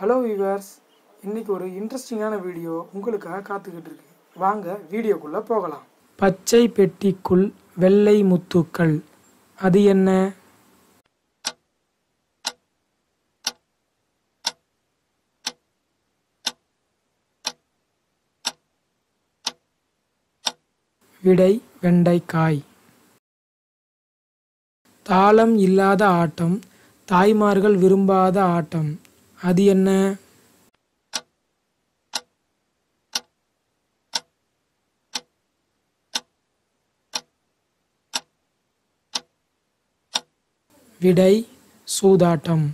hello viewers இன்னைக்கு ஒரு இன்ட்ரெஸ்டிங்கான வீடியோ உங்களுக்காக காத்துக்கிட்டு இருக்கு வாங்க வீடியோக்குள்ளே போகலாம் பச்சை பெட்டிக்குள் வெள்ளை முத்துக்கள் அது என்ன விடை வெண்டைக்காய் தாளம் இல்லாத ஆட்டம் தாய்மார்கள் விரும்பாத ஆட்டம் அது என்ன விடை சூதாட்டம்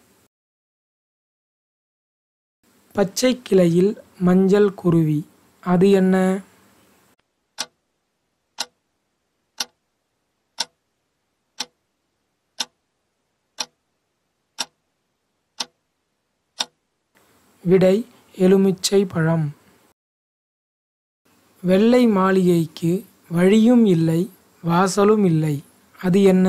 பச்சை கிளையில் மஞ்சள் குருவி அது என்ன விடை எலுமிச்சை பழம் வெள்ளை மாளிகைக்கு வழியும் இல்லை வாசலும் இல்லை அது என்ன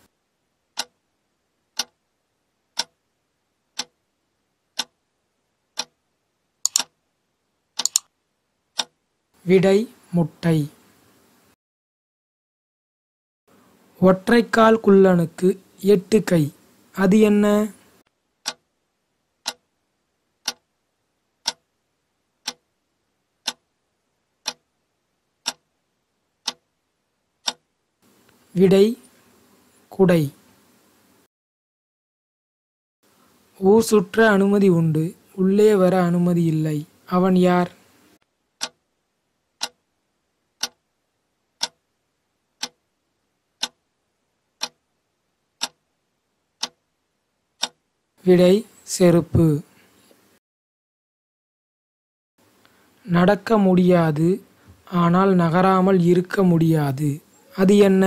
விடை முட்டை ஒற்றைக்கால் குள்ளனுக்கு எட்டு கை அது என்ன விடை குடை ஊர் சுற்ற அனுமதி உண்டு உள்ளே வர அனுமதி இல்லை அவன் யார் விடை செருப்பு நடக்க முடியாது ஆனால் நகராமல் இருக்க முடியாது அது என்ன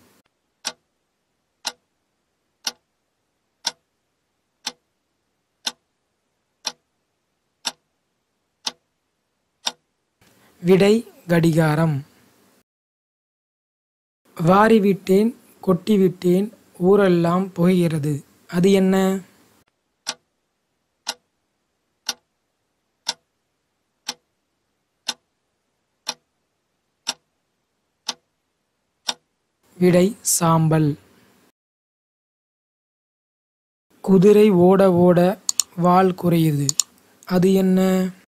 விடை கடிகாரம் வாரிவிட்டேன் கொட்டிவிட்டேன் ஊரெல்லாம் புகைகிறது அது என்ன விடை சாம்பல் குதிரை ஓட ஓட வால் குறையுது அது என்ன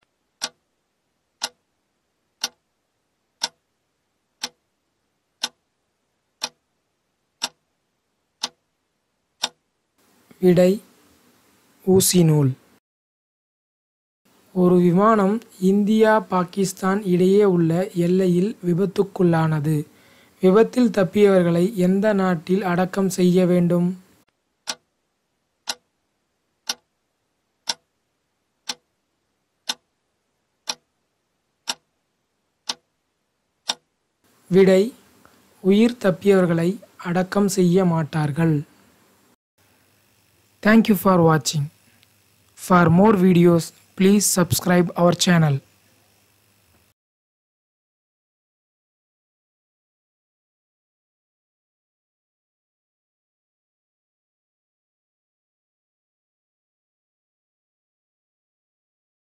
விடை ஊசி நூல் ஒரு விமானம் இந்தியா பாகிஸ்தான் இடையே உள்ள எல்லையில் விபத்துக்குள்ளானது விபத்தில் தப்பியவர்களை எந்த நாட்டில் அடக்கம் செய்ய வேண்டும் விடை உயிர் தப்பியவர்களை அடக்கம் செய்ய மாட்டார்கள் தேங்க்யூ ஃபார் வாட்சிங் for more videos please subscribe our channel